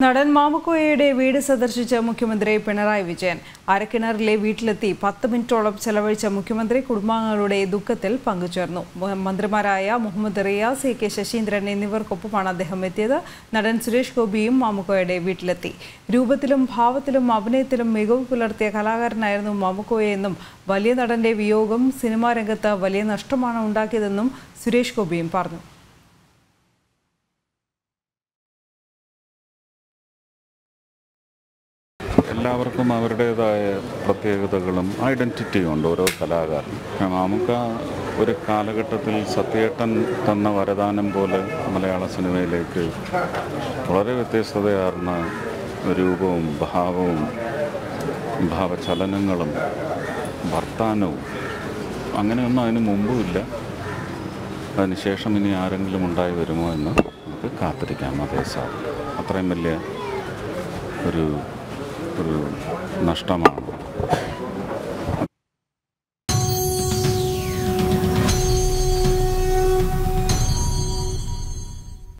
നടൻ മാമുക്കോയയുടെ വീട് സന്ദർശിച്ച മുഖ്യമന്ത്രി പിണറായി വിജയൻ അരക്കിണറിലെ വീട്ടിലെത്തി പത്ത് മിനിറ്റോളം ചെലവഴിച്ച മുഖ്യമന്ത്രി കുടുംബാംഗങ്ങളുടെ ദുഃഖത്തിൽ പങ്കുചേർന്നു മ- മന്ത്രിമാരായ മുഹമ്മദ് റിയാസ് എ കെ ശശീന്ദ്രൻ എന്നിവർക്കൊപ്പമാണ് അദ്ദേഹം എത്തിയത് നടൻ സുരേഷ് ഗോപിയും മാമുക്കോയുടെ വീട്ടിലെത്തി രൂപത്തിലും ഭാവത്തിലും അഭിനയത്തിലും മികവ് പുലർത്തിയ കലാകാരനായിരുന്നു മാമുക്കോയ എന്നും വലിയ നടന്റെ വിയോഗം സിനിമാ രംഗത്ത് വലിയ നഷ്ടമാണ് ഉണ്ടാക്കിയതെന്നും സുരേഷ് ഗോപിയും പറഞ്ഞു എല്ലാവർക്കും അവരുടേതായ പ്രത്യേകതകളും ഐഡൻറ്റിറ്റിയും ഉണ്ട് ഓരോ കലാകാരനും നമുക്ക് ഒരു കാലഘട്ടത്തിൽ സത്യേട്ടൻ തന്ന വരദാനം പോലെ മലയാള സിനിമയിലേക്ക് വളരെ വ്യത്യസ്തതയാർന്ന രൂപവും ഭാവവും ഭാവചലനങ്ങളും വർത്താനവും അങ്ങനെയൊന്നും അതിന് മുമ്പുമില്ല അതിനുശേഷം ഇനി ആരെങ്കിലും ഉണ്ടായി വരുമോ എന്ന് നമുക്ക് കാത്തിരിക്കാം അതേ സാധിക്കും അത്രയും വലിയ ഒരു ഒരു നഷ്ടമാണ്